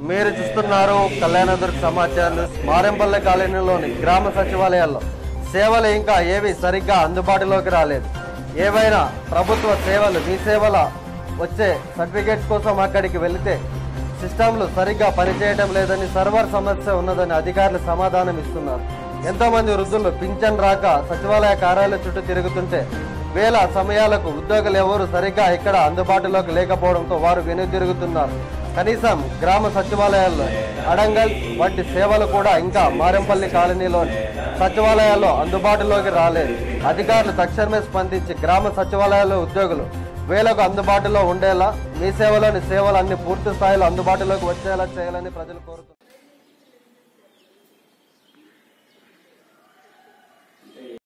మీరు చూస్తున్నారు కళ్యాణదుర్గ సమాచారం న్యూస్ మారెంపల్లె కాలనీలోని గ్రామ సచివాలయాల్లో సేవలు ఇంకా ఏవి సరిగ్గా అందుబాటులోకి రాలేదు ఏవైనా ప్రభుత్వ సేవలు మీ సేవల వచ్చే సర్టిఫికేట్స్ కోసం అక్కడికి వెళితే సిస్టంలు సరిగ్గా పనిచేయడం లేదని సర్వర్ సమస్య ఉన్నదని అధికారులు సమాధానం ఇస్తున్నారు ఎంతో మంది వృద్ధులు పింఛన్ రాక సచివాలయ కార్యాలయం చుట్టూ తిరుగుతుంటే వేల సమయాలకు ఉద్యోగులు ఎవరు సరిగ్గా ఇక్కడ అందుబాటులోకి లేకపోవడంతో వారు వెనుదిరుగుతున్నారు కనీసం గ్రామ సచివాలయాల్లో అడంగల్ వంటి సేవలు కూడా ఇంకా మారెంపల్లి కాలనీలోని సచివాలయాల్లో అందుబాటులోకి రాలేదు అధికారులు తక్షణమే స్పందించి గ్రామ సచివాలయాల ఉద్యోగులు వేలకు అందుబాటులో ఉండేలా మీ సేవలోని సేవలు అన్ని పూర్తి స్థాయిలో అందుబాటులోకి వచ్చేలా చేయాలని ప్రజలు కోరుతున్నారు